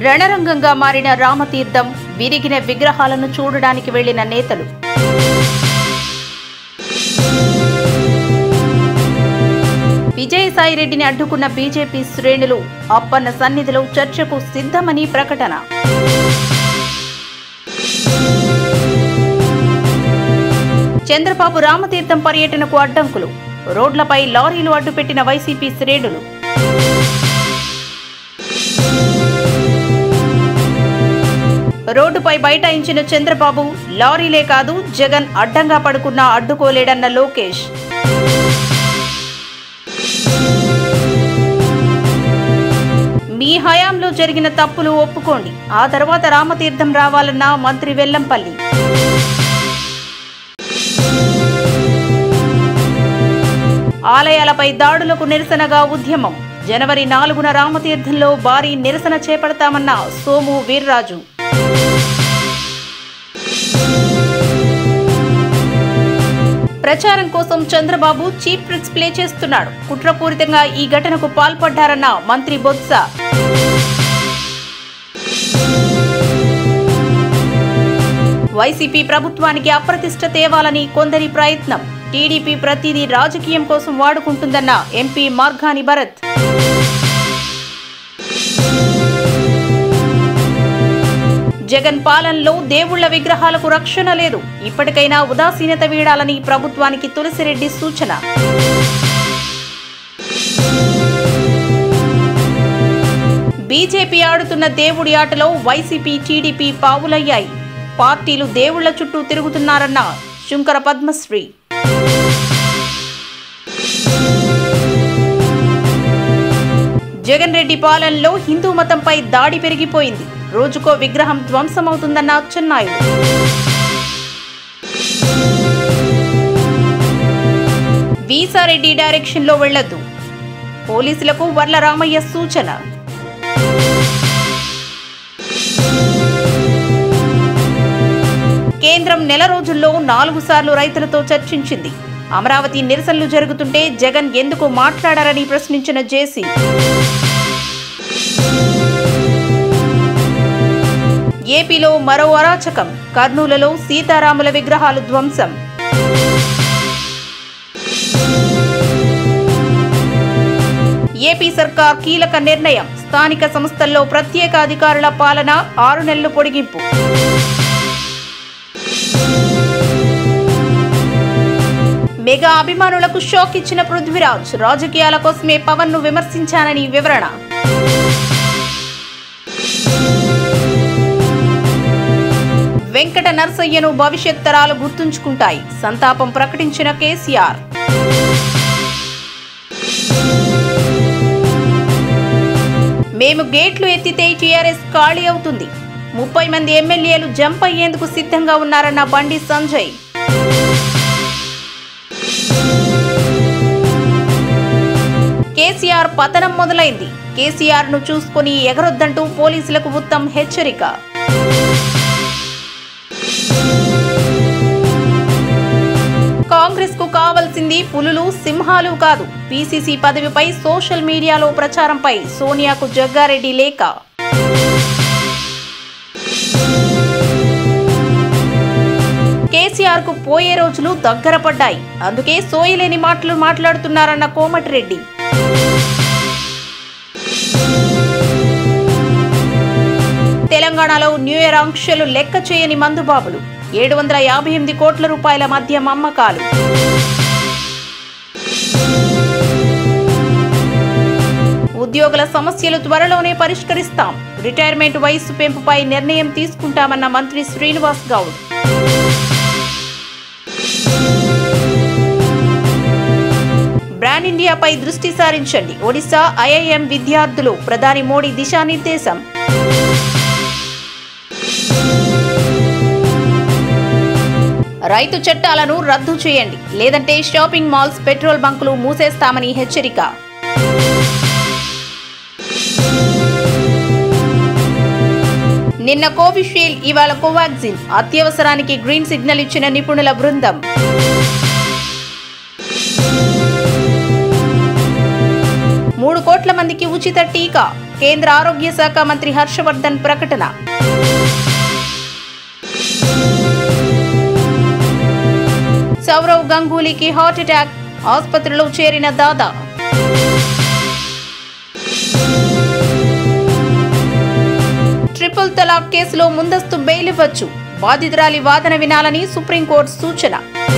రణరంగంగా మారిన రామతీర్థం విరిగిన విగ్రహాలను చూడడానికి వెళ్లిన నేతలు విజయసాయిరెడ్డిని అడ్డుకున్న బీజేపీ శ్రేణులు అప్పన్న సన్నిధిలో చర్చకు సిద్ధమని ప్రకటన చంద్రబాబు రామతీర్థం పర్యటనకు అడ్డంకులు రోడ్లపై లారీలు అడ్డుపెట్టిన వైసీపీ శ్రేణులు రోడ్డుపై బైఠాయించిన చంద్రబాబు లారీలే కాదు జగన్ అడ్డంగా పడుకున్నా అడ్డుకోలేడన్న లోకేష్ మీ హయాంలో జరిగిన తప్పులు ఒప్పుకోండి ఆ తర్వాత రామతీర్థం రావాలన్న మంత్రి వెల్లంపల్లి ఆలయాలపై దాడులకు నిరసనగా ఉద్యమం జనవరి నాలుగున రామతీర్థంలో భారీ నిరసన చేపడతామన్న సోము వీర్రాజు ప్రచారం కోసం చంద్రబాబు చీప్ ట్రిక్స్ ప్లే చేస్తున్నాడు కుట్రపూరితంగా ఈ ఘటనకు పాల్పడ్డారన్న మంత్రి బొత్స వైసీపీ ప్రభుత్వానికి అప్రతిష్ట తేవాలని కొందరి ప్రయత్నం టీడీపీ ప్రతిదీ రాజకీయం కోసం వాడుకుంటుందన్న ఎంపీ మార్గాని భరత్ జగన్ పాలనలో దేవుళ్ల విగ్రహాలకు రక్షణ లేదు ఇప్పటికైనా ఉదాసీనత వీడాలని ప్రభుత్వానికి తులసిరెడ్డి సూచన బీజేపీ ఆడుతున్న దేవుడి ఆటలో వైసీపీ టీడీపీ పావులయ్యాయి పార్టీలు దేవుళ్ల చుట్టూ తిరుగుతున్నారన్న శుంకర పద్మశ్రీ జగన్ రెడ్డి పాలనలో హిందూ మతంపై దాడి పెరిగిపోయింది రోజుకో విగ్రహం ధ్వంసమవుతుందన్న అచ్చెన్నాయుడు వీసారెడ్డి డైరెక్షన్ లో వెళ్లొద్దు పోలీసులకు వర్ల రామయ్య సూచన కేంద్రం నెల రోజుల్లో నాలుగు సార్లు రైతులతో చర్చించింది అమరావతి నిరసనలు జరుగుతుంటే జగన్ ఎందుకు మాట్లాడారని ప్రశ్నించిన జేసీ ఏపీలో మరో అరాచకం కర్నూలులో సీతారాముల విగ్రహాలు ధ్వంసం ఏపీ సర్కార్ కీలక నిర్ణయం స్థానిక సంస్థల్లో ప్రత్యేక అధికారుల పాలన ఆరు నెలలు పొడిగింపు మెగా అభిమానులకు షాక్ ఇచ్చిన పృథ్వీరాజ్ రాజకీయాల కోసమే పవన్ ను విమర్శించానని వివరణ వెంకట నరసయ్యను భవిష్యత్ తరాలు గుర్తుంచుకుంటాయి సంతాపం ప్రకటించిన కేసీఆర్ మేము గేట్లు ఎత్తితే టీఆర్ఎస్ ఖాళీ అవుతుంది ముప్పై మంది ఎమ్మెల్యేలు జంప్ అయ్యేందుకు సిద్ధంగా ఉన్నారన్న బండి సంజయ్ కేసీఆర్ పతనం మొదలైంది కేసీఆర్ ను చూసుకుని ఎగరొద్దంటూ పోలీసులకు ఉత్తమ్ హెచ్చరిక కాంగ్రెస్ కు కావాల్సింది పులులు సింహాలు కాదు పీసీసీ పదవిపై సోషల్ మీడియాలో ప్రచారంపై సోనియాకు జగ్గారెడ్డి లేఖ కేసీఆర్ కు పోయే రోజులు దగ్గర పడ్డాయి అందుకే సోయలేని మాటలు మాట్లాడుతున్నారన్న కోమటిరెడ్డి తెలంగాణలో న్యూ ఇయర్ ఆంక్షలు లెక్క చేయని మందుబాబులు ఏడు వందల యాభై ఎనిమిది కోట్ల రూపాయల మద్యం అమ్మకాలు ఉద్యోగుల సమస్యలు త్వరలోనే పరిష్కరిస్తాం రిటైర్మెంట్ వయస్సు పెంపుపై నిర్ణయం తీసుకుంటామన్న మంత్రి శ్రీనివాస్ గౌడ్ బ్రాండ్ ఇండియాపై దృష్టి సారించండి ఒడిశా ఐఐఎం విద్యార్థులు ప్రధాని మోడీ దిశానిర్దేశం రైతు చట్టాలను రద్దు చేయండి లేదంటే షాపింగ్ మాల్స్ పెట్రోల్ బంకులు మూసేస్తామని హెచ్చరిక నిన్న కోవిషీల్డ్ ఇవాళ కోవాక్సిన్ అత్యవసరానికి గ్రీన్ సిగ్నల్ ఇచ్చిన నిపుణుల బృందం మూడు మూడు కోట్ల మందికి ఉచిత టీకా కేంద్ర ఆరోగ్య శాఖ మంత్రి హర్షవర్ధన్ ప్రకటన సౌరవ్ గంగూలీకి హార్ట్ అటాక్ ఆసుపత్రిలో చేరిన దాదా ట్రిపుల్ తలాక్ కేసులో ముందస్తు బెయిల్ ఇవ్వచ్చు బాధితురాలి వాదన వినాలని సుప్రీంకోర్టు సూచన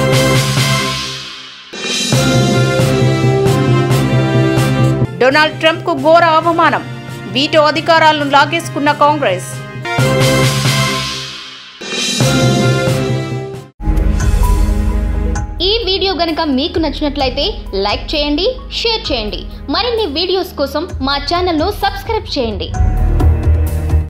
డొనాల్డ్ ట్రంప్ కు ఘోర అవమానం వీటో అధికారాలను లాగేసుకున్న కాంగ్రెస్ ఈ వీడియో గనుక మీకు నచ్చినట్లయితే లైక్ చేయండి షేర్ చేయండి మరిన్ని వీడియోస్ కోసం మా ఛానల్ను సబ్స్క్రైబ్ చేయండి